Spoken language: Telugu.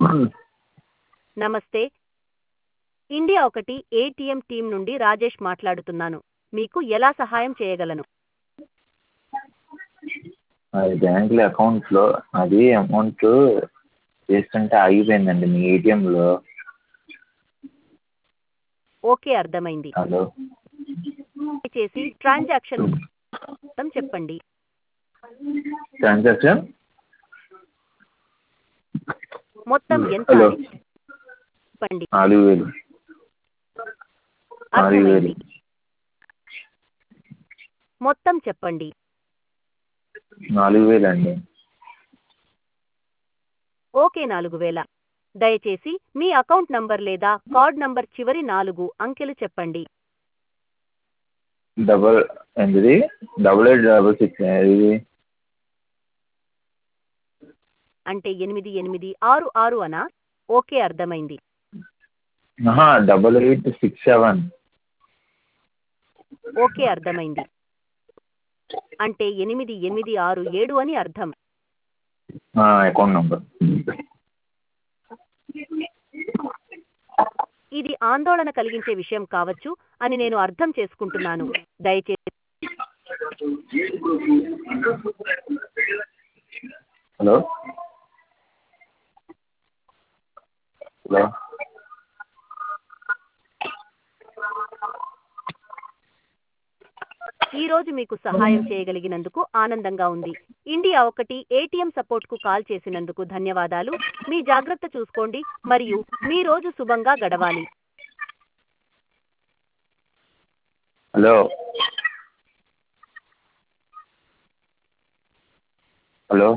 నమస్తే ఇండియా ఒకటి ఏటీఎం టీం నుండి రాజేష్ మాట్లాడుతున్నాను మీకు ఎలా సహాయం చేయగలను అది బ్యాంకులో అకౌంట్లో అది అమౌంట్ వేస్తుంటే ఆగిపోయిందండి మీ ఏటీఎంలో ఓకే అర్థమైంది హలో దయచేసి ట్రాన్సాక్షన్ మొత్తం చెప్పండి ట్రాన్సాక్షన్ మొత్తం ఎంత హలో అని చెప్పండి నాలుగు వేలు నాలుగు వేలు అర్థమైంది మొత్తం చెప్పండి నాలుగు వేలు అండి ఓకే నాలుగు వేల దయచేసి మీ అకౌంట్ నంబర్ లేదా కార్డ్ నంబర్ చివరి నాలుగు అంకెలు చెప్పండి డబల్ ఏంటిది డబల్ ఎయిట్ డబల్ సిక్స్ ఇది అంటే ఎనిమిది ఎనిమిది ఆరు ఆరు అనా ఓకే అర్థమైంది double eight six seven okay అర్థమైంది అంటే ఎనిమిది ఎనిమిది ఆరు ఏడు అని అర్థం అకౌంట్ నెంబర్ ఇది ఆందోళన కలిగించే విషయం కావచ్చు అని నేను అర్థం చేసుకుంటున్నాను దయచేసి హలో హలో ఈ రోజు మీకు సహాయం చేయగలిగినందుకు ఆనందంగా ఉంది ఇండియా ఒకటి ఏటీఎం సపోర్ట్కు కాల్ చేసినందుకు ధన్యవాదాలు మీ జాగ్రత్త చూసుకోండి మరియు మీ రోజు శుభంగా గడవాలి హలో హలో